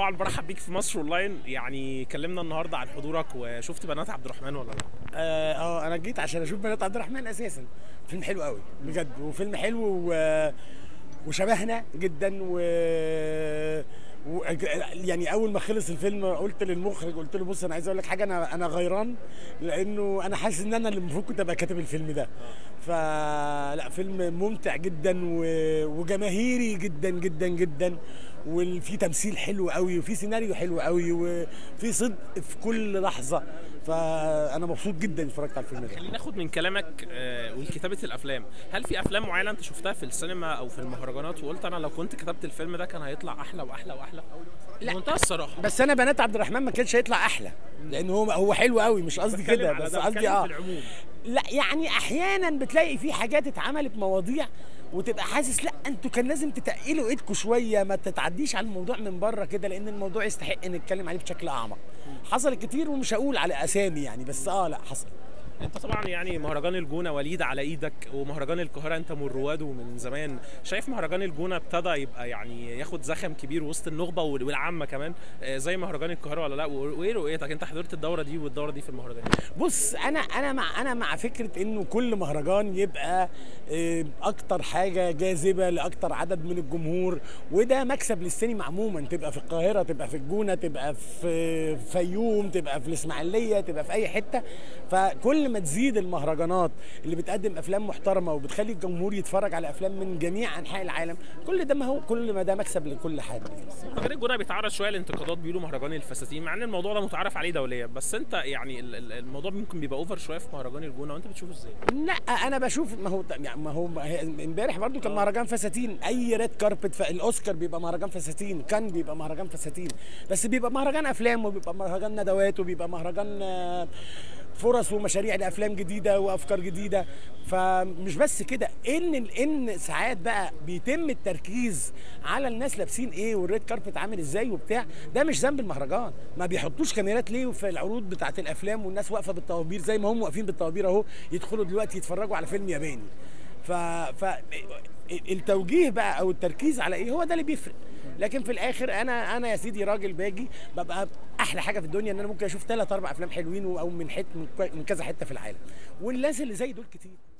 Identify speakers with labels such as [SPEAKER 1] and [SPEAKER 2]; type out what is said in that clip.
[SPEAKER 1] طبعا برحب بيك في مصر اونلاين يعني كلمنا النهارده عن حضورك وشفت بنات عبد الرحمن ولا لا
[SPEAKER 2] اه آه، انا جيت عشان اشوف بنات عبد الرحمن اساسا فيلم حلو قوي بجد وفيلم حلو و... وشبهنا جدا و... و... يعني اول ما خلص الفيلم قلت للمخرج قلت له بص انا عايز اقول لك حاجه انا انا غيران لانه انا حاسس ان انا اللي المفروض كنت ابقى كاتب الفيلم ده فلا فيلم ممتع جدا و... وجماهيري جدا جدا جدا وفي تمثيل حلو قوي وفي سيناريو حلو قوي وفي صدق في كل لحظه فانا مبسوط جدا اتفرجت على الفيلم ده
[SPEAKER 1] خلينا ناخد من كلامك آه، وكتابه الافلام هل في افلام معينه انت شفتها في السينما او في المهرجانات وقلت انا لو كنت كتبت الفيلم ده كان هيطلع احلى واحلى واحلى
[SPEAKER 2] لا.
[SPEAKER 1] بمنتهى الصراحه
[SPEAKER 2] بس انا بنات عبد الرحمن ما كانش هيطلع احلى لان هو هو حلو قوي مش قصدي
[SPEAKER 1] بتكلم
[SPEAKER 2] كده
[SPEAKER 1] على
[SPEAKER 2] بس
[SPEAKER 1] ده،
[SPEAKER 2] قصدي
[SPEAKER 1] بتكلم
[SPEAKER 2] اه
[SPEAKER 1] في العموم
[SPEAKER 2] لا يعني احيانا بتلاقي في حاجات اتعملت مواضيع وتبقى حاسس لا انتوا كان لازم تتقلوا ايدكم شويه ما تتعديش على الموضوع من بره كده لان الموضوع يستحق ان نتكلم عليه بشكل اعمق حصلت كتير ومش هقول على اسامي يعني بس اه لا حصل
[SPEAKER 1] انت طبعا يعني مهرجان الجونه وليد على ايدك ومهرجان القاهره انت من رواده من زمان شايف مهرجان الجونه ابتدى يبقى يعني ياخد زخم كبير وسط النخبه وال- والعامه كمان آه، زي مهرجان القاهره ولا لا و- وايه رؤيتك انت حضرت الدوره دي والدوره دي في المهرجان
[SPEAKER 2] بص انا انا مع انا مع فكره انه كل مهرجان يبقى آه، اكتر حاجه جاذبه لاكتر عدد من الجمهور وده مكسب للسينما عموما تبقى في القاهره تبقى في الجونه تبقى في فيوم تبقى في الاسماعيليه تبقى في اي حته فكل ما تزيد المهرجانات اللي بتقدم افلام محترمه وبتخلي الجمهور يتفرج على افلام من جميع انحاء العالم كل ده ما هو كل ما ده مكسب لكل حد
[SPEAKER 1] مهرجان الجونه بيتعرض شويه لانتقادات بيقولوا مهرجان الفساتين مع ان الموضوع ده متعارف عليه دوليا بس انت يعني ال- ال- الموضوع ممكن بيبقى اوفر شويه في مهرجان الجونه وانت بتشوفه ازاي
[SPEAKER 2] لا انا بشوف ما هو يعني ما هو ما هي- امبارح برضو كان مهرجان فساتين اي ريد كاربت الاوسكار بيبقى مهرجان فساتين كان بيبقى مهرجان فساتين بس بيبقى مهرجان افلام وبيبقى مهرجان ندوات وبيبقى مهرجان آه، فرص ومشاريع لافلام جديده وافكار جديده فمش بس كده ان ان ساعات بقى بيتم التركيز على الناس لابسين ايه والريد كاربت عامل ازاي وبتاع ده مش ذنب المهرجان ما بيحطوش كاميرات ليه في العروض بتاعه الافلام والناس واقفه بالطوابير زي ما هم واقفين بالطوابير اهو يدخلوا دلوقتي يتفرجوا على فيلم ياباني ف ف التوجيه بقى او التركيز على ايه هو ده اللي بيفرق لكن في الاخر انا انا يا سيدي راجل باجي ببقى احلى حاجه في الدنيا ان انا ممكن اشوف ثلاث اربع افلام حلوين او من حت من كذا حته في العالم والناس اللي زي دول كتير